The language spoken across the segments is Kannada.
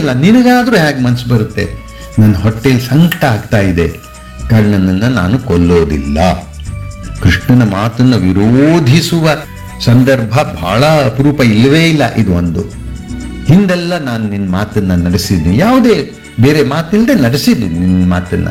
ಇದೆಯಲ್ಲ ನಿನಗಾದ್ರೂ ಹೇಗೆ ಮನ್ಸು ಬರುತ್ತೆ ನನ್ನ ಹೊಟ್ಟೆಯಲ್ಲಿ ಸಂಕಟ ಆಗ್ತಾ ಇದೆ ಕರ್ಣನನ್ನ ನಾನು ಕೊಲ್ಲೋದಿಲ್ಲ ಕೃಷ್ಣನ ಮಾತನ್ನ ವಿರೋಧಿಸುವ ಸಂದರ್ಭ ಬಹಳ ಅಪರೂಪ ಇಲ್ಲವೇ ಇಲ್ಲ ಇದು ಒಂದು ಹಿಂದೆಲ್ಲ ನಾನು ನಿನ್ನ ಮಾತನ್ನ ನಡೆಸಿದ್ದೀನಿ ಯಾವುದೇ ಬೇರೆ ಮಾತಿಲ್ಲದೆ ನಡೆಸಿದ್ದೀನಿ ನಿನ್ನ ಮಾತನ್ನ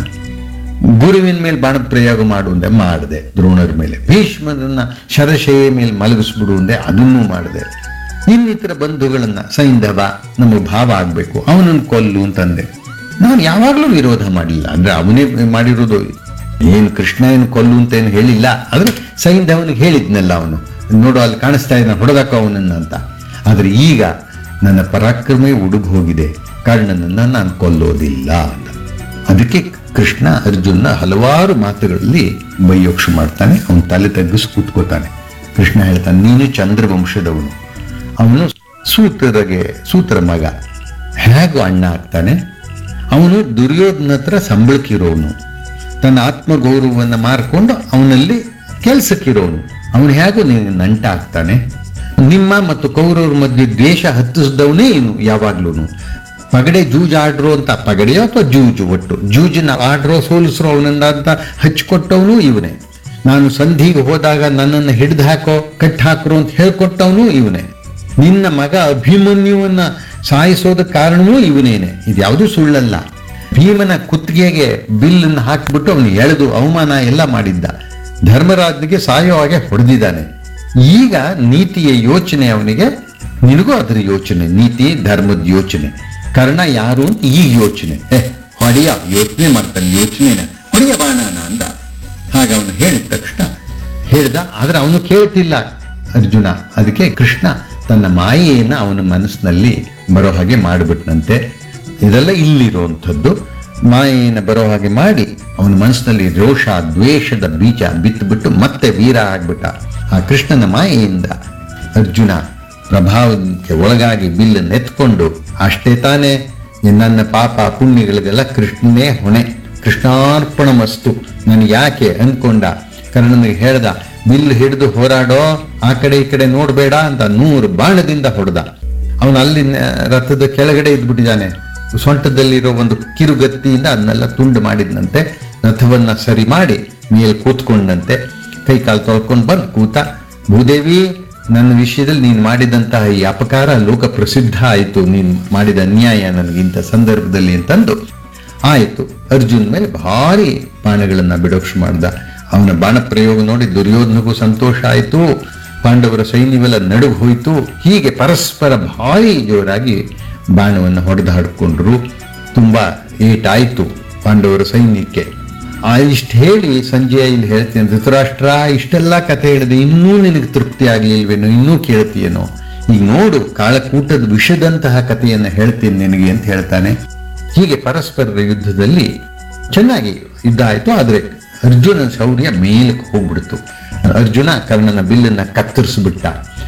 ಗುರುವಿನ ಮೇಲೆ ಬಾಣದ ಪ್ರಯೋಗ ಮಾಡು ಅಂದೆ ಮಾಡಿದೆ ದ್ರೋಣರ ಮೇಲೆ ಭೀಷ್ಮರನ್ನ ಶರಶೆಯ ಮೇಲೆ ಮಲಗಿಸ್ಬಿಡು ಅಂದೆ ಅದನ್ನೂ ಮಾಡಿದೆ ಇನ್ನಿತರ ಬಂಧುಗಳನ್ನ ಸೈಂಧವ ನಮಗೆ ಭಾವ ಆಗ್ಬೇಕು ಅವನನ್ನು ಕೊಲ್ಲು ಅಂತಂದೆ ನಾನು ಯಾವಾಗಲೂ ವಿರೋಧ ಮಾಡಿಲ್ಲ ಅಂದ್ರೆ ಅವನೇ ಮಾಡಿರೋದು ಏನು ಕೃಷ್ಣ ಏನು ಕೊಲ್ಲು ಅಂತ ಏನು ಹೇಳಿಲ್ಲ ಆದ್ರೆ ಸೈಂಧವನಿಗೆ ಹೇಳಿದ್ನಲ್ಲ ಅವನು ನೋಡು ಅಲ್ಲಿ ಕಾಣಿಸ್ತಾ ಇದ್ದಾನೆ ಹೊಡೆದಾಕ ಅವನನ್ನ ಅಂತ ಆದ್ರೆ ಈಗ ನನ್ನ ಪರಾಕ್ರಮೇ ಉಡುಗು ಹೋಗಿದೆ ಕರ್ಣನನ್ನ ನಾನು ಕೊಲ್ಲೋದಿಲ್ಲ ಅಂತ ಅದಕ್ಕೆ ಕೃಷ್ಣ ಅರ್ಜುನ ಹಲವಾರು ಮಾತುಗಳಲ್ಲಿ ಬೈಯೋಕ್ಷ ಮಾಡ್ತಾನೆ ಅವನು ತಲೆ ತಗ್ಗಿಸಿ ಕೂತ್ಕೋತಾನೆ ಕೃಷ್ಣ ಹೇಳ್ತಾನೆ ನೀನು ಚಂದ್ರವಂಶದವನು ಅವನು ಸೂತ್ರಗೆ ಸೂತ್ರ ಮಗ ಹೇಗೂ ಅಣ್ಣ ಆಗ್ತಾನೆ ಅವನು ದುರ್ಯೋಧನ ಹತ್ರ ಸಂಬಳಕ್ಕಿರೋನು ತನ್ನ ಆತ್ಮಗೌರವವನ್ನು ಮಾರ್ಕೊಂಡು ಅವನಲ್ಲಿ ಕೆಲಸಕ್ಕಿರೋನು ಅವನು ಹೇಗೂ ನೀನು ನಂಟ ಆಗ್ತಾನೆ ನಿಮ್ಮ ಮತ್ತು ಕೌರವ್ರ ಮಧ್ಯೆ ದ್ವೇಷ ಹತ್ತಿಸಿದವನೇ ಇನ್ನು ಯಾವಾಗ್ಲೂ ಪಗಡೆ ಜೂಜ್ ಆಡ್ರೋ ಅಂತ ಪಗಡೆಯೋ ಅಥವಾ ಜೂಜು ಒಟ್ಟು ಜೂಜಿನ ಆಡ್ರೋ ಸೋಲಿಸ್ರೋ ಅವನನ್ನ ಅಂತ ಹಚ್ಕೊಟ್ಟವನು ಇವನೇ ನಾನು ಸಂಧಿಗೆ ಹೋದಾಗ ನನ್ನನ್ನು ಹಿಡಿದು ಹಾಕೋ ಕಟ್ ಹಾಕ್ರೋ ಅಂತ ಹೇಳ್ಕೊಟ್ಟವನು ಇವನೇ ನಿನ್ನ ಮಗ ಅಭಿಮನ್ಯುವನ್ನ ಸಾಯಿಸೋದ ಕಾರಣವೂ ಇವನೇನೆ ಇದ್ಯಾವುದೂ ಸುಳ್ಳಲ್ಲ ಭೀಮನ ಕುತ್ತಿಗೆಗೆ ಬಿಲ್ಲನ್ನು ಹಾಕಿಬಿಟ್ಟು ಅವನು ಎಳೆದು ಅವಮಾನ ಎಲ್ಲ ಮಾಡಿದ್ದ ಧರ್ಮರಾಜನಿಗೆ ಸಾಯೋ ಹಾಗೆ ಹೊಡೆದಿದ್ದಾನೆ ಈಗ ನೀತಿಯ ಯೋಚನೆ ಅವನಿಗೆ ನಿನಗೂ ಅದರ ಯೋಚನೆ ನೀತಿ ಧರ್ಮದ ಯೋಚನೆ ಕರ್ಣ ಯಾರು ಅಂತ ಈ ಯೋಚನೆ ಏ ಹೊಡೆಯ ಯೋಚನೆ ಮಾಡ್ತಾನೆ ಯೋಚನೆನ ಹೊಡೆಯ ಬಾಣನ ಅಂದ ಹಾಗೆ ಅವನು ಹೇಳಿದ ತಕ್ಷಣ ಹೇಳ್ದ ಆದ್ರೆ ಅವನು ಕೇಳ್ತಿಲ್ಲ ಅರ್ಜುನ ಅದಕ್ಕೆ ಕೃಷ್ಣ ತನ್ನ ಮಾಯೆಯನ್ನು ಅವನ ಮನಸ್ಸಿನಲ್ಲಿ ಬರೋ ಹಾಗೆ ಮಾಡಿಬಿಟ್ನಂತೆ ಇದೆಲ್ಲ ಇಲ್ಲಿರುವಂಥದ್ದು ಮಾಯೆಯನ್ನು ಬರೋ ಹಾಗೆ ಮಾಡಿ ಅವನ ಮನಸ್ಸಿನಲ್ಲಿ ರೋಷ ದ್ವೇಷದ ಬೀಜ ಬಿತ್ತುಬಿಟ್ಟು ಮತ್ತೆ ವೀರ ಆಗ್ಬಿಟ್ಟ ಆ ಕೃಷ್ಣನ ಮಾಯೆಯಿಂದ ಅರ್ಜುನ ಪ್ರಭಾವಕ್ಕೆ ಒಳಗಾಗಿ ಬಿಲ್ಲನ್ನು ಎತ್ಕೊಂಡು ಅಷ್ಟೇ ತಾನೇ ನನ್ನ ಪಾಪ ಪುಣ್ಯಗಳಿಗೆಲ್ಲ ಕೃಷ್ಣನೇ ಹೊಣೆ ಕೃಷ್ಣಾರ್ಪಣ ಮಸ್ತು ನನಗೆ ಯಾಕೆ ಅನ್ಕೊಂಡ ಕರ್ಣನಿಗೆ ಹೇಳ್ದ ಬಿಲ್ ಹಿಡಿದು ಹೋರಾಡೋ ಆ ಕಡೆ ಈ ಕಡೆ ನೋಡಬೇಡ ಅಂತ ನೂರು ಬಾಣದಿಂದ ಹೊಡೆದ ಅವನು ಅಲ್ಲಿ ನ- ರಥದ ಕೆಳಗಡೆ ಇದ್ಬಿಟ್ಟಿದ್ದಾನೆ ಸೊಂಟದಲ್ಲಿರೋ ಒಂದು ಕಿರುಗತ್ತಿಯಿಂದ ಅದನ್ನೆಲ್ಲ ತುಂಡು ಮಾಡಿದ್ನಂತೆ ರಥವನ್ನ ಸರಿ ಮಾಡಿ ಮೇಲೆ ಕೂತ್ಕೊಂಡಂತೆ ಕೈ ಕಾಲು ತೊಳ್ಕೊಂಡು ಬಂದು ಕೂತ ಭೂದೇವಿ ನನ್ನ ವಿಷಯದಲ್ಲಿ ನೀನು ಮಾಡಿದಂತಹ ಈ ಅಪಕಾರ ಲೋಕ ಪ್ರಸಿದ್ಧ ಆಯಿತು ನೀನು ಮಾಡಿದ ಅನ್ಯಾಯ ನನಗಿಂತ ಸಂದರ್ಭದಲ್ಲಿ ಅಂತಂದು ಆಯಿತು ಅರ್ಜುನ್ ಮೇಲೆ ಭಾರಿ ಬಾಣಗಳನ್ನ ಬಿಡೋಕ್ಷ ಮಾಡ್ದ ಅವನ ಬಾಣ ಪ್ರಯೋಗ ನೋಡಿ ದುರ್ಯೋಧನಗೂ ಸಂತೋಷ ಆಯಿತು ಪಾಂಡವರ ಸೈನ್ಯವೆಲ್ಲ ನಡುಗು ಹೋಯಿತು ಹೀಗೆ ಪರಸ್ಪರ ಭಾರಿ ಜೋರಾಗಿ ಬಾಣವನ್ನು ಹೊಡೆದು ಹಾಡ್ಕೊಂಡ್ರು ತುಂಬಾ ಏಟಾಯ್ತು ಪಾಂಡವರ ಸೈನ್ಯಕ್ಕೆ ಆ ಇಷ್ಟು ಹೇಳಿ ಸಂಜೆ ಇಲ್ಲಿ ಹೇಳ್ತೀನಿ ಧೃತರಾಷ್ಟ್ರ ಇಷ್ಟೆಲ್ಲ ಕಥೆ ಹೇಳಿದೆ ಇನ್ನೂ ನಿನಗೆ ತೃಪ್ತಿ ಆಗ್ಲಿಲ್ವೇನೋ ಇನ್ನೂ ಕೇಳ್ತೀಯೇನೋ ಈಗ ನೋಡು ಕಾಳಕೂಟದ ವಿಷದಂತಹ ಕಥೆಯನ್ನು ಹೇಳ್ತೀನಿ ನಿನಗೆ ಅಂತ ಹೇಳ್ತಾನೆ ಹೀಗೆ ಪರಸ್ಪರರ ಯುದ್ಧದಲ್ಲಿ ಚೆನ್ನಾಗಿ ಯುದ್ಧ ಆಯ್ತು ಆದ್ರೆ ಅರ್ಜುನ ಶೌರ್ಯ ಮೇಲಕ್ಕೆ ಹೋಗ್ಬಿಡ್ತು ಅರ್ಜುನ ಕರ್ಣನ ಬಿಲ್ಲನ್ನ ಕತ್ತರಿಸ್ಬಿಟ್ಟ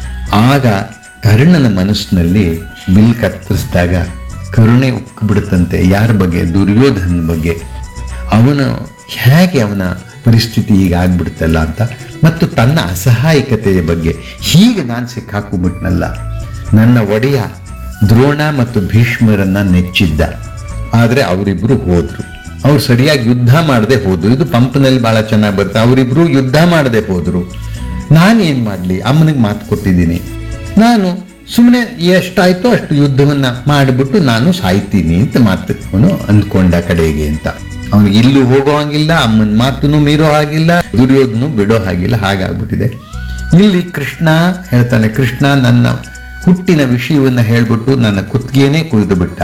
ಆಗ ಕರ್ಣನ ಮನಸ್ಸಿನಲ್ಲಿ ಬಿಲ್ ಕತ್ತರಿಸಿದಾಗ ಕರುಣೆ ಉಕ್ಕಿಬಿಡುತ್ತಂತೆ ಯಾರ ಬಗ್ಗೆ ದುರ್ಯೋಧನ ಬಗ್ಗೆ ಅವನು ಹೇಗೆ ಅವನ ಪರಿಸ್ಥಿತಿ ಈಗ ಆಗ್ಬಿಡ್ತಲ್ಲ ಅಂತ ಮತ್ತು ತನ್ನ ಅಸಹಾಯಕತೆಯ ಬಗ್ಗೆ ಹೀಗೆ ನಾನು ಸಿಕ್ಕಾಕೊಂಡ್ಬಿಟ್ನಲ್ಲ ನನ್ನ ಒಡೆಯ ದ್ರೋಣ ಮತ್ತು ಭೀಷ್ಮರನ್ನ ನೆಚ್ಚಿದ್ದ ಆದ್ರೆ ಅವರಿಬ್ರು ಹೋದ್ರು ಅವ್ರು ಸರಿಯಾಗಿ ಯುದ್ಧ ಮಾಡದೆ ಹೋದ್ರು ಇದು ಪಂಪ್ನಲ್ಲಿ ಬಹಳ ಚೆನ್ನಾಗಿ ಬರುತ್ತೆ ಅವರಿಬ್ರು ಯುದ್ಧ ಮಾಡದೆ ಹೋದ್ರು ನಾನೇನ್ ಮಾಡ್ಲಿ ಅಮ್ಮನಿಗೆ ಮಾತು ಕೊಟ್ಟಿದ್ದೀನಿ ನಾನು ಸುಮ್ಮನೆ ಎಷ್ಟಾಯ್ತೋ ಅಷ್ಟು ಯುದ್ಧವನ್ನ ಮಾಡಿಬಿಟ್ಟು ನಾನು ಸಾಯ್ತೀನಿ ಅಂತ ಮಾತವನು ಅಂದ್ಕೊಂಡ ಕಡೆಗೆ ಅಂತ ಅವನಿಗೆ ಇಲ್ಲೂ ಹೋಗೋ ಹಾಗಿಲ್ಲ ಅಮ್ಮನ ಮಾತನ್ನು ಮೀರೋ ಹಾಗಿಲ್ಲ ದುರ್ಯೋಧನು ಬಿಡೋ ಹಾಗಿಲ್ಲ ಹಾಗಾಗ್ಬಿಟ್ಟಿದೆ ಇಲ್ಲಿ ಕೃಷ್ಣ ಹೇಳ್ತಾನೆ ಕೃಷ್ಣ ನನ್ನ ಹುಟ್ಟಿನ ವಿಷಯವನ್ನ ಹೇಳ್ಬಿಟ್ಟು ನನ್ನ ಕುತ್ತಿಗೆನೇ ಕುಯ್ದು ಬಿಟ್ಟ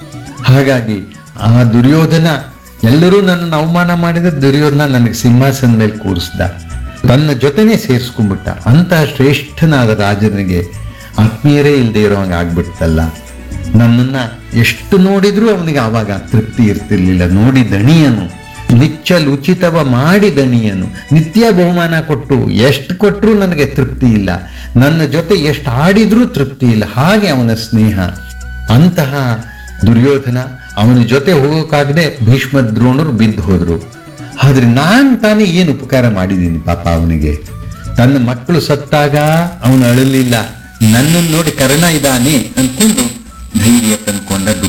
ಹಾಗಾಗಿ ಆ ದುರ್ಯೋಧನ ಎಲ್ಲರೂ ನನ್ನನ್ನು ಅವಮಾನ ಮಾಡಿದ ದುರ್ಯೋಧನ ನನಗೆ ಸಿಂಹಾಸನ ಮೇಲೆ ಕೂರಿಸ್ದ ತನ್ನ ಜೊತೆನೇ ಸೇರಿಸ್ಕೊಂಡ್ಬಿಟ್ಟ ಅಂತಹ ಶ್ರೇಷ್ಠನಾದ ರಾಜನಿಗೆ ಆತ್ಮೀಯರೇ ಇಲ್ಲದೆ ಇರೋ ಹಂಗೆ ಆಗ್ಬಿಡ್ತಲ್ಲ ನನ್ನನ್ನ ಎಷ್ಟು ನೋಡಿದ್ರೂ ಅವನಿಗೆ ಆವಾಗ ತೃಪ್ತಿ ಇರ್ತಿರ್ಲಿಲ್ಲ ನೋಡಿ ದಣಿಯನು ನಿಚ್ಚಲ್ ಉಚಿತವ ಮಾಡಿ ದಣಿಯನು ನಿತ್ಯ ಬಹುಮಾನ ಕೊಟ್ಟು ಎಷ್ಟು ಕೊಟ್ಟರೂ ನನಗೆ ತೃಪ್ತಿ ಇಲ್ಲ ನನ್ನ ಜೊತೆ ಎಷ್ಟು ಆಡಿದ್ರೂ ತೃಪ್ತಿ ಇಲ್ಲ ಹಾಗೆ ಅವನ ಸ್ನೇಹ ಅಂತಹ ದುರ್ಯೋಧನ ಅವನ ಜೊತೆ ಹೋಗೋಕ್ಕಾಗದೆ ಭೀಷ್ಮ ದ್ರೋಣರು ಬಿದ್ದು ಹೋದ್ರು ಆದ್ರೆ ನಾನ್ ತಾನೇ ಏನು ಉಪಕಾರ ಮಾಡಿದ್ದೀನಿ ಪಾಪ ಅವನಿಗೆ ತನ್ನ ಮಕ್ಕಳು ಸತ್ತಾಗ ಅವನು ಅಳಲಿಲ್ಲ ನನ್ನನ್ನು ನೋಡಿ ಕರ್ಣ ಇದ್ದಾನೆ ಅನ್ಕೊಂಡು ಧೈರ್ಯ ತಂದ್ಕೊಂಡ